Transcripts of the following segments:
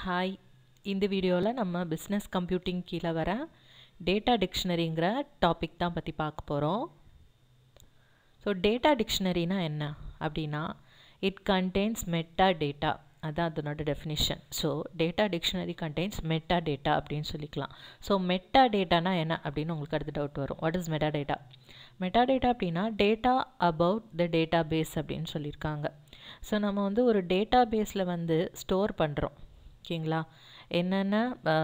hi இந்த வீடியோவில் நம்ம பிஸ்னஸ் கம்ப்யூட்டிங் கீழே வர டேட்டா டிக்ஷனரிங்கிற டாபிக் தான் பற்றி பார்க்க போகிறோம் ஸோ டேட்டா டிக்ஷனரினா என்ன அப்படின்னா இட் கண்டெய்ன்ஸ் மெட்டா டேட்டா அதான் அதனோட definition so data dictionary contains meta data அப்படின்னு சொல்லிக்கலாம் ஸோ மெட்டா டேட்டானா என்ன அப்படின்னு உங்களுக்கு அடுத்த டவுட் வரும் what is meta data meta data அப்படின்னா data about the data base அப்படின்னு சொல்லியிருக்காங்க ஸோ நம்ம வந்து ஒரு டேட்டா பேஸில் வந்து ஸ்டோர் பண்ணுறோம் ஓகேங்களா என்னென்ன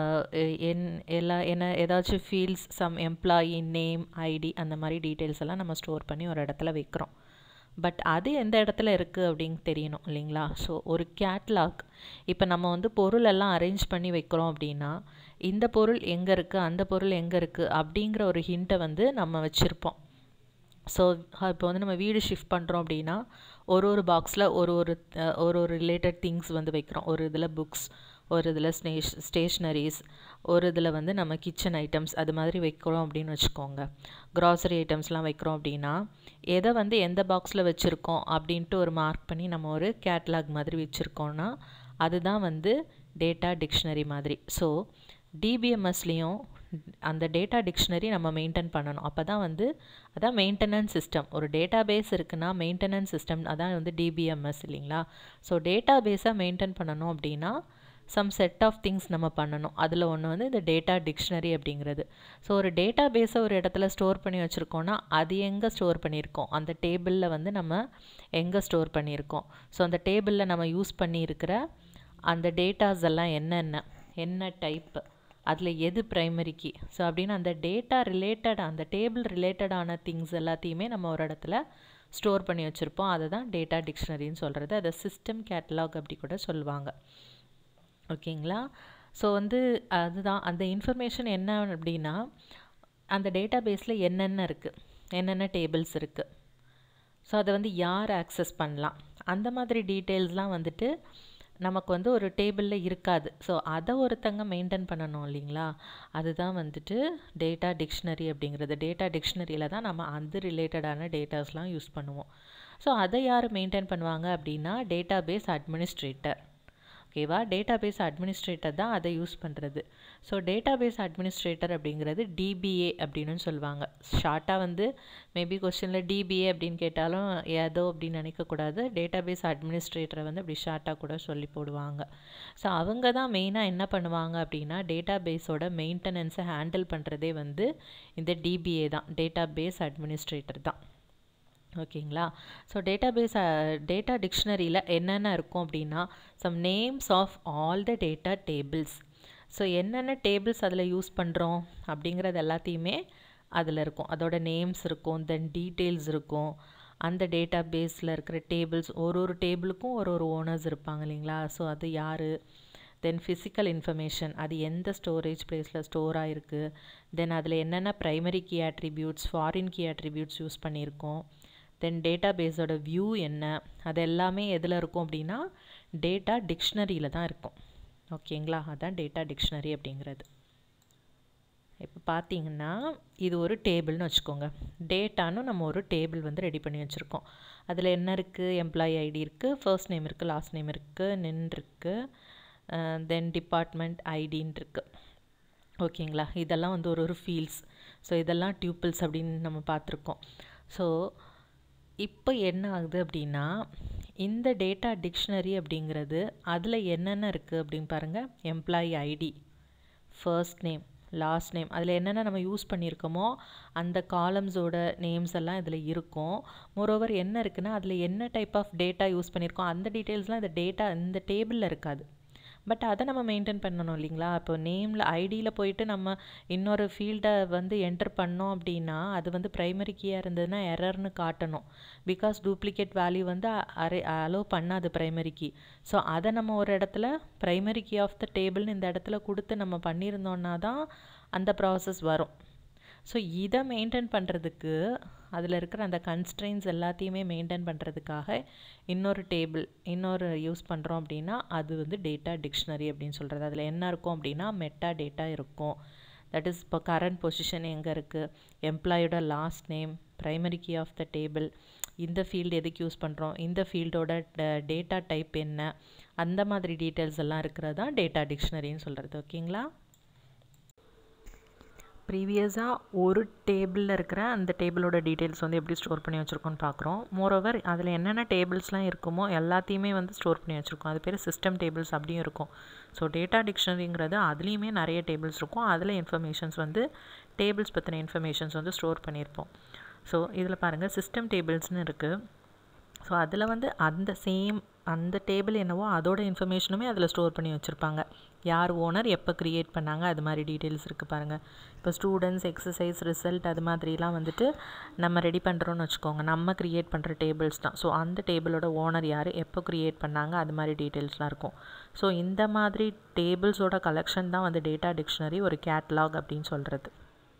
என் எல்லா என்ன ஏதாச்சும் fields some employee name ID அந்த மாதிரி டீட்டெயில்ஸ் எல்லாம் நம்ம ஸ்டோர் பண்ணி ஒரு இடத்துல வைக்கிறோம் பட் அது எந்த இடத்துல இருக்குது அப்படின்னு தெரியணும் இல்லைங்களா ஸோ ஒரு கேட்லாக் இப்போ நம்ம வந்து பொருள் எல்லாம் அரேஞ்ச் பண்ணி வைக்கிறோம் அப்படின்னா இந்த பொருள் எங்கே இருக்குது அந்த பொருள் எங்கே இருக்குது அப்படிங்கிற ஒரு ஹிண்ட்டை வந்து நம்ம வச்சுருப்போம் ஸோ இப்போ வந்து நம்ம வீடு ஷிஃப்ட் பண்ணுறோம் அப்படின்னா ஒரு ஒரு பாக்ஸில் ஒரு ஒரு ஒரு ஒரு ரிலேட்டட் திங்ஸ் வந்து வைக்கிறோம் ஒரு இதில் புக்ஸ் ஒரு இதில் ஸ்டேஷ் ஸ்டேஷ்னரிஸ் ஒரு இதில் வந்து நம்ம கிச்சன் ஐட்டம்ஸ் அது மாதிரி வைக்கிறோம் அப்படின்னு வச்சுக்கோங்க க்ராசரி ஐட்டம்ஸ்லாம் வைக்கிறோம் அப்படின்னா எதை வந்து எந்த பாக்ஸில் வச்சுருக்கோம் அப்படின்ட்டு ஒரு மார்க் பண்ணி நம்ம ஒரு கேட்லாக் மாதிரி வச்சுருக்கோன்னா அதுதான் வந்து டேட்டா டிக்ஷனரி மாதிரி ஸோ டிபிஎம்எஸ்லேயும் அந்த டேட்டா டிக்ஷனரி நம்ம மெயின்டைன் பண்ணணும் அப்போ தான் வந்து அதான் மெயின்டெனன்ஸ் சிஸ்டம் ஒரு டேட்டா பேஸ் இருக்குன்னா மெயின்டெனன்ஸ் சிஸ்டம் அதான் வந்து டிபிஎம்எஸ் இல்லைங்களா ஸோ டேட்டா பேஸாக மெயின்டைன் பண்ணணும் அப்படின்னா சம் செட் ஆஃப் திங்ஸ் நம்ம பண்ணணும் அதில் ஒன்று வந்து இந்த டேட்டா டிக்ஷனரி அப்படிங்கிறது ஸோ ஒரு டேட்டா பேஸை ஒரு இடத்துல ஸ்டோர் பண்ணி வச்சுருக்கோன்னா அது எங்கே ஸ்டோர் பண்ணியிருக்கோம் அந்த டேபிளில் வந்து நம்ம எங்கே ஸ்டோர் பண்ணியிருக்கோம் ஸோ அந்த டேபிளில் நம்ம யூஸ் பண்ணியிருக்கிற அந்த டேட்டாஸ் எல்லாம் என்னென்ன என்ன டைப்பு அதில் எது ப்ரைமரிக்கு ஸோ அப்படின்னு அந்த டேட்டா ரிலேட்டட் அந்த டேபிள் ரிலேட்டடான திங்ஸ் எல்லாத்தையுமே நம்ம ஒரு இடத்துல ஸ்டோர் பண்ணி வச்சுருப்போம் அதை தான் டேட்டா டிக்ஷனரின்னு சொல்கிறது அதை சிஸ்டம் கேட்டலாக் அப்படி கூட சொல்லுவாங்க ஓகேங்களா ஸோ வந்து அதுதான் அந்த இன்ஃபர்மேஷன் என்ன அப்படின்னா அந்த டேட்டா பேஸில் என்னென்ன இருக்குது என்னென்ன டேபிள்ஸ் இருக்குது ஸோ அதை வந்து யார் ஆக்சஸ் பண்ணலாம் அந்த மாதிரி டீட்டெயில்ஸ்லாம் வந்துட்டு நமக்கு வந்து ஒரு டேபிளில் இருக்காது ஸோ அதை ஒருத்தங்க மெயின்டைன் பண்ணணும் இல்லைங்களா அதுதான் வந்துட்டு டேட்டா டிக்ஷனரி அப்படிங்கிறது டேட்டா டிக்ஷனரியில் தான் நம்ம அந்த ரிலேட்டடான டேட்டாஸ்லாம் யூஸ் பண்ணுவோம் ஸோ அதை யார் மெயின்டைன் பண்ணுவாங்க அப்படின்னா டேட்டா பேஸ் அட்மினிஸ்ட்ரேட்டர் ஓகேவா டேட்டா பேஸ் அட்மினிஸ்ட்ரேட்டர் தான் அதை யூஸ் பண்ணுறது ஸோ டேட்டா பேஸ் அட்மினிஸ்ட்ரேட்டர் அப்படிங்கிறது டிபிஏ அப்படின்னு சொல்லுவாங்க ஷார்ட்டாக வந்து மேபி கொஸ்டினில் டிபிஏ அப்படின்னு கேட்டாலும் ஏதோ அப்படின்னு நினைக்கக்கூடாது டேட்டா பேஸ் அட்மினிஸ்ட்ரேட்டரை வந்து அப்படி ஷார்ட்டாக கூட சொல்லி போடுவாங்க ஸோ அவங்க தான் மெயினாக என்ன பண்ணுவாங்க அப்படின்னா டேட்டா பேஸோட மெயின்டெனன்ஸை ஹேண்டில் பண்ணுறதே வந்து இந்த டிபிஏ தான் டேட்டா பேஸ் அட்மினிஸ்ட்ரேட்டர் தான் ஓகேங்களா ஸோ டேட்டா பேஸ் டேட்டா டிக்ஷனரியில் என்னென்ன இருக்கும் அப்படின்னா some names of all the data tables so என்னென்ன டேபிள்ஸ் அதில் யூஸ் பண்ணுறோம் அப்படிங்கிறது எல்லாத்தையுமே அதில் இருக்கும் அதோட நேம்ஸ் இருக்கும் தென் டீட்டெயில்ஸ் இருக்கும் அந்த டேட்டா பேஸில் இருக்கிற டேபிள்ஸ் ஒரு ஒரு டேபிளுக்கும் ஒரு ஒரு ஓனர்ஸ் இருப்பாங்க இல்லைங்களா ஸோ அது யார் தென் ஃபிசிக்கல் இன்ஃபர்மேஷன் அது எந்த ஸ்டோரேஜ் ப்ளேஸில் ஸ்டோர் ஆகிருக்கு தென் அதில் என்னென்ன primary key attributes foreign key attributes use பண்ணியிருக்கோம் தென் டேட்டா பேஸோட வியூ என்ன அது எல்லாமே எதில் இருக்கும் அப்படின்னா டேட்டா டிக்ஷனரியில் தான் இருக்கும் ஓகேங்களா அதான் டேட்டா டிக்ஷனரி அப்படிங்கிறது இப்போ பார்த்தீங்கன்னா இது ஒரு டேபிள்னு வச்சுக்கோங்க டேட்டான்னு நம்ம ஒரு டேபிள் வந்து ரெடி பண்ணி வச்சுருக்கோம் அதில் என்ன இருக்குது எம்ப்ளாயி ஐடி இருக்குது ஃபர்ஸ்ட் நேம் இருக்குது லாஸ்ட் நேம் இருக்குது நின் இருக்குது தென் டிபார்ட்மெண்ட் ஐடின்னு இருக்குது ஓகேங்களா இதெல்லாம் வந்து ஒரு ஒரு ஃபீல்ட்ஸ் ஸோ இதெல்லாம் டியூப்பிள்ஸ் அப்படின்னு நம்ம பார்த்துருக்கோம் ஸோ இப்போ என்ன ஆகுது அப்படின்னா இந்த டேட்டா டிக்ஷனரி அப்படிங்கிறது அதில் என்னென்ன இருக்குது அப்படின்னு பாருங்கள் employee ID first name last name அதில் என்னென்ன நம்ம யூஸ் பண்ணியிருக்கோமோ அந்த காலம்ஸோட நேம்ஸ் எல்லாம் இதில் இருக்கும் மோரோவர் என்ன இருக்குன்னா அதில் என்ன டைப் ஆஃப் டேட்டா யூஸ் பண்ணியிருக்கோம் அந்த டீட்டெயில்ஸ்லாம் இந்த டேட்டா இந்த டேபிளில் இருக்காது பட் அதை நம்ம மெயின்டைன் பண்ணணும் இல்லைங்களா இப்போ நேமில் ஐடியில் போயிட்டு நம்ம இன்னொரு ஃபீல்டை வந்து என்டர் பண்ணோம் அப்படின்னா அது வந்து ப்ரைமரி கீயாக இருந்ததுன்னா எரர்னு காட்டணும் பிகாஸ் டூப்ளிகேட் வேல்யூ வந்து அரே அலோவ் பண்ணாது ப்ரைமரி கீ ஸோ அதை நம்ம ஒரு இடத்துல ப்ரைமரி கீ ஆஃப் த டேபிள்னு இந்த இடத்துல கொடுத்து நம்ம பண்ணியிருந்தோன்னா தான் அந்த ப்ராசஸ் வரும் ஸோ இதை மெயின்டைன் பண்ணுறதுக்கு அதில் இருக்கிற அந்த கன்ஸ்ட்ரெயின்ஸ் எல்லாத்தையுமே மெயின்டைன் பண்ணுறதுக்காக இன்னொரு டேபிள் இன்னொரு யூஸ் பண்ணுறோம் அப்படின்னா அது வந்து டேட்டா டிக்ஷனரி அப்படின்னு சொல்கிறது அதில் என்ன இருக்கும் அப்படின்னா மெட்டா டேட்டா இருக்கும் தட் இஸ் இப்போ கரண்ட் பொசிஷன் எங்கே இருக்குது எம்ப்ளாயோட last name primary key of the table இந்த ஃபீல்டு எதுக்கு யூஸ் பண்ணுறோம் இந்த ஃபீல்டோட டேட்டா டைப் என்ன அந்த மாதிரி டீட்டெயில்ஸ் எல்லாம் இருக்கிறது தான் டேட்டா டிக்ஷனரின்னு சொல்கிறது ஓகேங்களா ப்ரீவியஸாக ஒரு டேபிளில் இருக்கிற அந்த டேபிளோட டீட்டெயில்ஸ் வந்து எப்படி ஸ்டோர் பண்ணி வச்சுருக்கோன்னு பார்க்குறோம் மோரோவர் அதில் என்னென்ன டேபிள்ஸ்லாம் இருக்குமோ எல்லாத்தையுமே வந்து ஸ்டோர் பண்ணி வச்சுருக்கோம் அது பேர் சிஸ்டம் டேபிள்ஸ் அப்படியும் இருக்கும் ஸோ டேட்டா டிக்ஷனரிங்கிறது அதுலேயுமே நிறைய டேபிள்ஸ் இருக்கும் அதில் இன்ஃபர்மேஷன்ஸ் வந்து டேபிள்ஸ் பற்றின இன்ஃபர்மேஷன்ஸ் வந்து ஸ்டோர் பண்ணியிருப்போம் ஸோ இதில் பாருங்கள் சிஸ்டம் டேபிள்ஸ்னு இருக்குது ஸோ அதில் வந்து அந்த சேம் அந்த டேபிள் என்னவோ அதோட இன்ஃபர்மேஷனுமே அதில் ஸ்டோர் பண்ணி வச்சுருப்பாங்க யார் ஓனர் எப்போ க்ரியேட் பண்ணாங்க அது மாதிரி டீட்டெயில்ஸ் இருக்குது பாருங்கள் இப்போ ஸ்டூடெண்ட்ஸ் எக்ஸசைஸ் ரிசல்ட் அது மாதிரிலாம் வந்துட்டு நம்ம ரெடி பண்ணுறோன்னு வச்சுக்கோங்க நம்ம க்ரியேட் பண்ணுற டேபிள்ஸ் தான் ஸோ அந்த டேபிளோட ஓனர் யார் எப்போ க்ரியேட் பண்ணாங்க அது மாதிரி டீட்டெயில்ஸ்லாம் இருக்கும் ஸோ இந்த மாதிரி டேபிள்ஸோட கலெக்ஷன் தான் வந்து டேட்டா டிக்ஷனரி ஒரு கேட்லாக் அப்படின்னு சொல்கிறது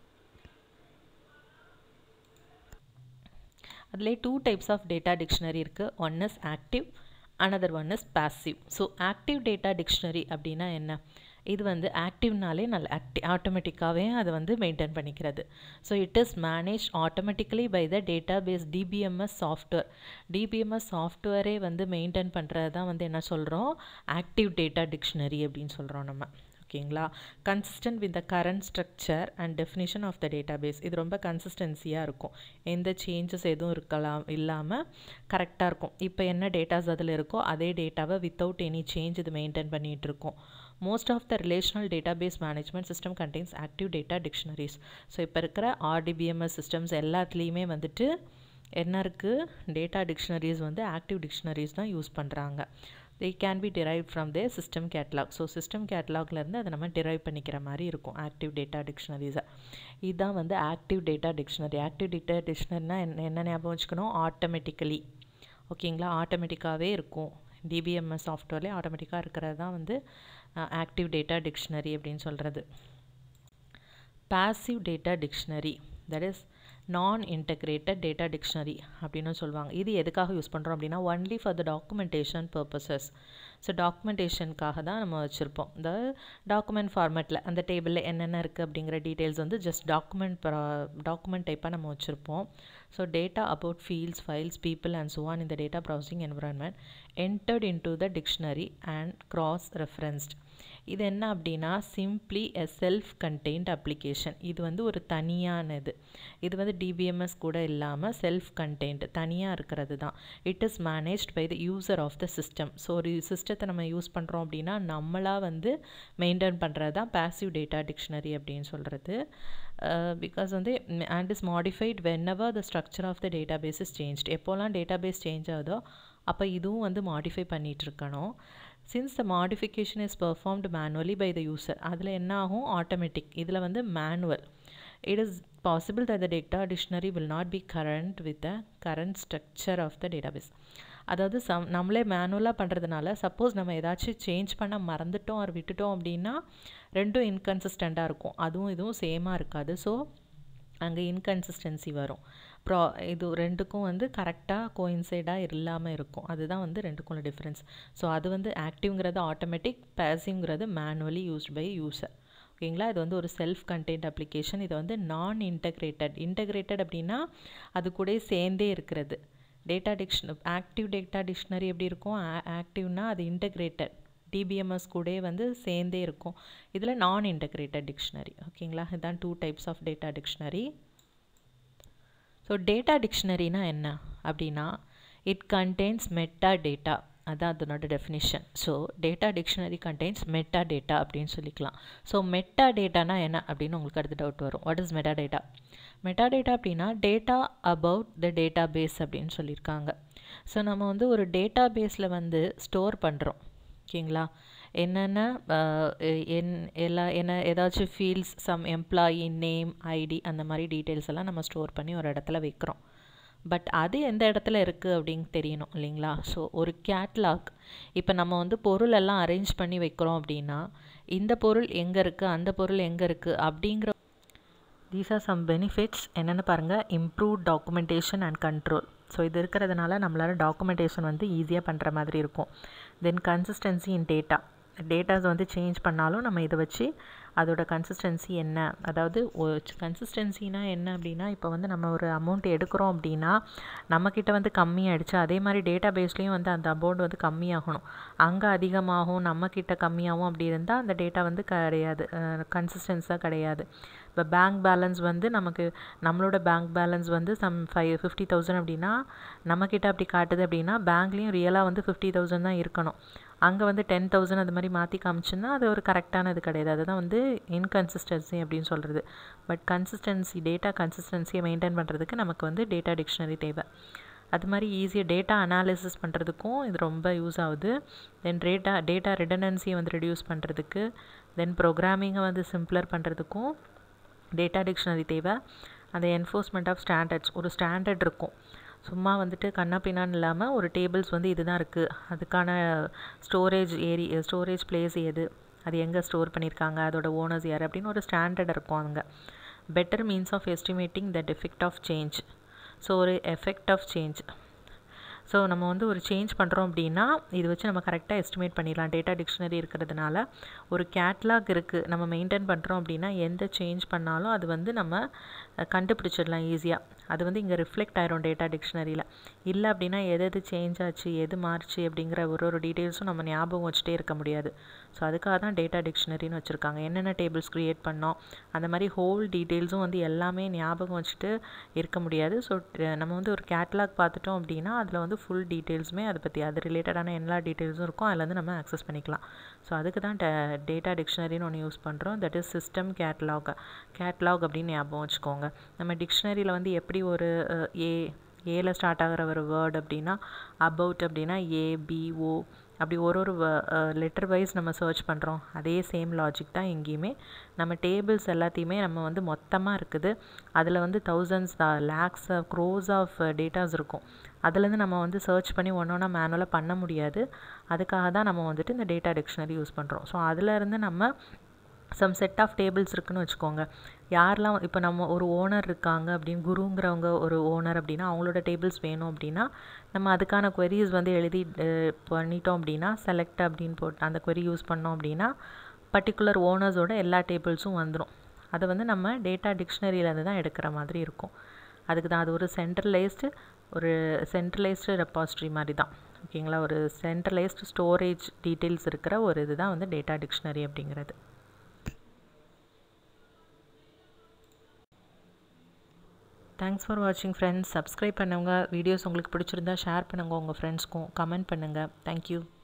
அதிலே two types of data dictionary இருக்குது one is active another one is passive so active data dictionary அப்படின்னா என்ன இது வந்து ஆக்டிவ்னாலே நல்ல ஆக்டி ஆட்டோமேட்டிக்காகவே அதை வந்து மெயின்டைன் பண்ணிக்கிறது so it is manage automatically by the data base DBMS software DBMS சாஃப்ட்வேரே வந்து மெயின்டைன் பண்ணுறது தான் வந்து என்ன சொல்கிறோம் ஆக்டிவ் டேட்டா டிக்ஷனரி அப்படின்னு சொல்கிறோம் நம்ம ஓகேங்களா consistent with the current structure and definition of the data base இது ரொம்ப கன்சிஸ்டன்சியாக இருக்கும் எந்த சேஞ்சஸ் எதுவும் இருக்கலாம் இல்லாமல் கரெக்டாக இருக்கும் இப்போ என்ன டேட்டாஸ் அதில் இருக்கோ அதே டேட்டாவை வித்தவுட் எனி சேஞ்ச் இது மெயின்டைன் பண்ணிகிட்டு இருக்கோம் most of the relational data base management system contains active data dictionaries so இப்போ இருக்கிற ஆர்டிபிஎம்எஸ் சிஸ்டம்ஸ் எல்லாத்துலேயுமே வந்துட்டு என்ன இருக்குது டேட்டா டிக்ஷனரிஸ் வந்து ஆக்டிவ் டிக்ஷனரிஸ் தான் யூஸ் பண்ணுறாங்க they can be derive from the system catalogue so system கேட்லாக்லேருந்து அதை நம்ம டிரைவ் பண்ணிக்கிற மாதிரி இருக்கும் ஆக்டிவ் டேட்டா டிக்ஷனரிஸை இதுதான் வந்து active data dictionary active data டிக்ஷனரினா என்ன என்ன ஞாபகம் வச்சுக்கணும் ஆட்டோமேட்டிக்கலி ஓகேங்களா ஆட்டோமேட்டிக்காகவே இருக்கும் டிபிஎம்எஸ் சாஃப்ட்வேர்லேயே ஆட்டோமேட்டிக்காக இருக்கிறது தான் வந்து ஆக்டிவ் டேட்டா டிக்ஷனரி அப்படின்னு சொல்கிறது passive data dictionary that is non integrated data dictionary அப்படின்னு சொல்லுவாங்க இது எதுக்காக யூஸ் பண்ணுறோம் அப்படின்னா only for the documentation purposes so டாக்குமெண்டேஷனுக்காக தான் நம்ம வச்சுருப்போம் இந்த டாக்குமெண்ட் ஃபார்மேட்டில் அந்த டேபிளில் என்னென்ன இருக்குது அப்படிங்கிற டீட்டெயில்ஸ் வந்து ஜஸ்ட் டாக்குமெண்ட் டாக்குமெண்ட் டைப்பாக நம்ம வச்சுருப்போம் so data about fields files people and so on இந்த data processing environment entered into the dictionary and cross referenced இது என்ன அப்படின்னா simply a self contained application இது வந்து ஒரு தனியானது இது வந்து டிபிஎம்எஸ் கூட இல்லாமல் செல்ஃப் கண்டெய்ன்ட் தனியாக இருக்கிறது தான் it is managed by the user of the system so ஒரு சிஸ்டத்தை நம்ம யூஸ் பண்ணுறோம் அப்படின்னா நம்மளாக வந்து மெயின்டைன் பண்ணுறது தான் பேசிவ் டேட்டா டிக்ஷனரி அப்படின்னு சொல்கிறது பிகாஸ் வந்து and is modified whenever the structure of the data base is changed எப்போல்லாம் டேட்டா பேஸ் சேஞ்ச் ஆகுதோ அப்போ இதுவும் வந்து மாடிஃபை பண்ணிகிட்டு இருக்கணும் since the modification is performed manually by the user அதில் என்ன ஆகும் ஆட்டோமேட்டிக் இதில் வந்து manual it is possible the data dictionary will not be current with the current structure of the database அதாவது சம் நம்மளே மேனுவலாக பண்ணுறதுனால சப்போஸ் நம்ம ஏதாச்சும் சேஞ்ச் பண்ண மறந்துட்டோம் அவர் விட்டுட்டோம் அப்படின்னா ரெண்டும் இன்கன்சிஸ்டண்ட்டாக இருக்கும் அதுவும் இதுவும் சேமாக இருக்காது ஸோ அங்கே இன்கன்சிஸ்டன்சி வரும் ப்ரா இது ரெண்டுக்கும் வந்து கரெக்டாக கோயின்சைடாக இல்லாமல் இருக்கும் அதுதான் வந்து ரெண்டுக்கும் உள்ள டிஃப்ரென்ஸ் ஸோ அது வந்து ஆக்டிவ்ங்கிறது ஆட்டோமேட்டிக் பேசிவ்ங்கிறது மேனுவலி யூஸ்ட் பை யூசர் ஓகேங்களா இது வந்து ஒரு செல்ஃப் கண்டெய்ன்ட் அப்ளிகேஷன் இது வந்து நான் இன்டகிரேட்டட் இன்டகிரேட்டட் அப்படின்னா அது கூட சேர்ந்தே இருக்கிறது data diction active data dictionary எப்படி இருக்கும் ஆக்டிவ்னா அது இன்டகிரேட்டட் டிபிஎம்எஸ் கூட வந்து சேர்ந்தே இருக்கும் இதில் நான் இன்டகிரேட்டட் டிக்ஷனரி ஓகேங்களா இதுதான் two types of data dictionary so data டிக்ஷனரினா என்ன அப்படின்னா இட் கண்டெய்ன்ஸ் மெட்டா டேட்டா அதான் அதனோட definition so data dictionary contains meta data அப்படின்னு சொல்லிக்கலாம் ஸோ மெட்டா டேட்டானா என்ன அப்படின்னு உங்களுக்கு அடுத்த டவுட் வரும் what is meta data meta data அப்படின்னா data about the data base அப்படின்னு சொல்லியிருக்காங்க ஸோ நம்ம வந்து ஒரு டேட்டா பேஸில் வந்து ஸ்டோர் பண்ணுறோம் ஓகேங்களா என்னென்ன என் எல்லா என்ன ஏதாச்சும் fields some employee name ID அந்த மாதிரி டீட்டெயில்ஸ் எல்லாம் நம்ம ஸ்டோர் பண்ணி ஒரு இடத்துல வைக்கிறோம் பட் அது எந்த இடத்துல இருக்குது அப்படின்னு தெரியணும் இல்லைங்களா ஸோ ஒரு கேட்லாக் இப்போ நம்ம வந்து பொருள் எல்லாம் அரேஞ்ச் பண்ணி வைக்கிறோம் அப்படின்னா இந்த பொருள் எங்கே இருக்குது அந்த பொருள் எங்கே இருக்குது அப்படிங்கிற தீஸ் ஆர் சம் பெனிஃபிட்ஸ் என்னென்னு பாருங்கள் improve documentation and control so இது இருக்கிறதுனால நம்மளால் டாக்குமெண்டேஷன் வந்து ஈஸியாக பண்ணுற மாதிரி இருக்கும் then consistency in data datas வந்து சேஞ்ச் பண்ணாலும் நம்ம இதை வச்சு அதோட கன்சிஸ்டன்சி என்ன அதாவது கன்சிஸ்டன்சினா என்ன அப்படின்னா இப்போ வந்து நம்ம ஒரு அமௌண்ட் எடுக்கிறோம் அப்படின்னா நம்மக்கிட்ட வந்து கம்மியாயிடுச்சு அதே மாதிரி டேட்டா பேஸ்லேயும் வந்து அந்த அமௌண்ட் வந்து கம்மியாகணும் அங்கே அதிகமாகும் நம்மக்கிட்ட கம்மியாகும் அப்படி இருந்தால் அந்த டேட்டா வந்து கிடையாது கன்சிஸ்டன்ஸாக கிடையாது இப்போ பேங்க் பேலன்ஸ் வந்து நமக்கு நம்மளோட பேங்க் பேலன்ஸ் வந்து சம் ஃபைவ் ஃபிஃப்டி தௌசண்ட் அப்படின்னா நம்மக்கிட்ட அப்படி காட்டுது அப்படின்னா பேங்க்லேயும் ரியலாக வந்து ஃபிஃப்டி தௌசண்ட் தான் இருக்கணும் அங்கே வந்து டென் தௌசண்ட் அது மாதிரி மாற்றி காமிச்சுன்னா அது ஒரு கரெக்டானது கிடையாது அதுதான் வந்து இன்கன்சிஸ்டன்சி அப்படின்னு சொல்கிறது பட் கன்சிஸ்டன்சி டேட்டா கன்சிஸ்டன்சியை மெயின்டைன் பண்ணுறதுக்கு நமக்கு வந்து டேட்டா டிக்ஷனரி தேவை அது மாதிரி ஈஸியாக டேட்டா அனாலிசிஸ் பண்ணுறதுக்கும் இது ரொம்ப யூஸ் ஆகுது தென் டேட்டா டேட்டா ரிடனன்சியை வந்து ரெடியூஸ் பண்ணுறதுக்கு தென் ப்ரோக்ராமிங்கை வந்து சிம்பிளர் பண்ணுறதுக்கும் டேட்டா டிக்ஷனரி தேவை அந்த என்ஃபோர்ஸ்மெண்ட் ஆஃப் ஸ்டாண்டர்ட்ஸ் ஒரு ஸ்டாண்டர்ட் இருக்கும் சும்மா வந்துட்டு கண்ணா பின்னான்னு இல்லாமல் ஒரு டேபிள்ஸ் வந்து இதுதான் இருக்குது அதுக்கான ஸ்டோரேஜ் ஏரி ஸ்டோரேஜ் பிளேஸ் எது அது எங்கே ஸ்டோர் பண்ணியிருக்காங்க அதோட ஓனர்ஸ் யார் அப்படின்னு ஒரு ஸ்டாண்டர்ட் இருக்கும் அங்கே better means of estimating that effect of change so ஒரு எஃபெக்ட் ஆஃப் சேஞ்ச் ஸோ நம்ம வந்து ஒரு சேஞ்ச் பண்ணுறோம் அப்படின்னா இது வச்சு நம்ம கரெக்டாக எஸ்டிமேட் பண்ணிடலாம் டேட்டா டிக்ஷனரி இருக்கிறதுனால ஒரு கேட்லாக் இருக்குது நம்ம மெயின்டைன் பண்ணுறோம் அப்படின்னா எந்த சேஞ்ச் பண்ணாலும் அது வந்து நம்ம கண்டுபிடிச்சிடலாம் ஈஸியாக அது வந்து இங்கே ரிஃப்ளெக்ட் ஆயிரும் டேட்டா டிக்ஷனரியில் இல்லை அப்படின்னா எது எது சேஞ்ச் ஆச்சு எது மாறுச்சு அப்படிங்கிற ஒரு ஒரு டீட்டெயில்ஸும் நம்ம ஞாபகம் வச்சுட்டே இருக்க முடியாது ஸோ அதுக்காக தான் டேட்டா டிக்ஷனரின்னு வச்சுருக்காங்க என்னென்ன டேபிள்ஸ் க்ரியேட் பண்ணோம் அந்த மாதிரி ஹோல் டீட்டெயில்ஸும் வந்து எல்லாமே ஞாபகம் வச்சுட்டு இருக்க முடியாது ஸோ நம்ம வந்து ஒரு கேட்லாக் பார்த்துட்டோம் அப்படின்னா அதில் வந்து ஃபுல் டீட்டெயில்ஸுமே அதை பற்றி அது ரிலேட்டடான எல்லா டீட்டெயில்ஸும் இருக்கும் அதில் வந்து நம்ம அக்சஸ் பண்ணிக்கலாம் ஸோ அதுக்கு தான் டேட்டா டிக்ஷனரின்னு ஒன்று யூஸ் பண்ணுறோம் that is system catalogue catalogue அப்படின்னு ஞாபகம் வச்சுக்கோங்க நம்ம டிக்ஷனரியில் வந்து எப்படி ஒரு ஏ ஏல ஸ்டார்ட் ஆகிற ஒரு வேர்ட் அப்படின்னா அபவுட் அப்படின்னா ஏ பிஓ அப்படி ஒரு ஒரு லெட்டர் வைஸ் நம்ம சர்ச் பண்ணுறோம் அதே சேம் லாஜிக் தான் எங்கேயுமே நம்ம டேபிள்ஸ் எல்லாத்தையுமே நம்ம வந்து மொத்தமாக இருக்குது அதில் வந்து thousands lakhs crores of datas இருக்கும் அதுலேருந்து நம்ம வந்து சர்ச் பண்ணி ஒன்று ஒன்றா மேனுவலாக பண்ண முடியாது அதுக்காக தான் நம்ம வந்துட்டு இந்த டேட்டா டிக்ஷனரி யூஸ் பண்ணுறோம் ஸோ அதிலேருந்து நம்ம சம் செட் ஆஃப் டேபிள்ஸ் இருக்குன்னு வச்சுக்கோங்க யாரெல்லாம் இப்போ நம்ம ஒரு ஓனர் இருக்காங்க அப்படின்னு குருங்கிறவங்க ஒரு ஓனர் அப்படின்னா அவங்களோட டேபிள்ஸ் வேணும் அப்படின்னா நம்ம அதுக்கான கொரிஸ் வந்து எழுதி பண்ணிட்டோம் அப்படின்னா செலக்ட் அப்படின்னு போட்டு அந்த கொரி யூஸ் பண்ணோம் அப்படின்னா பர்டிகுலர் ஓனர்ஸோட எல்லா டேபிள்ஸும் வந்துடும் அதை வந்து நம்ம டேட்டா டிக்ஷனரியிலேருந்து தான் எடுக்கிற மாதிரி இருக்கும் அதுக்கு தான் அது ஒரு சென்ட்ரலைஸ்டு ஒரு சென்ட்ரலைஸ்டு ரெப்பாசிட்ரி மாதிரி தான் ஓகேங்களா ஒரு சென்ட்ரலைஸ்டு ஸ்டோரேஜ் டீட்டெயில்ஸ் இருக்கிற ஒரு இது தான் வந்து டேட்டா டிக்ஷனரி அப்படிங்கிறது தேங்க்ஸ் ஃபார் வாட்சிங் ஃப்ரெண்ட்ஸ் சப்ஸ்கிரைப் பண்ணுங்கள் வீடியோஸ் உங்களுக்கு பிடிச்சிருந்தா ஷேர் பண்ணுங்கள் உங்கள் ஃப்ரெண்ட்ஸ்க்கும் கமெண்ட் பண்ணுங்கள் தேங்க்யூ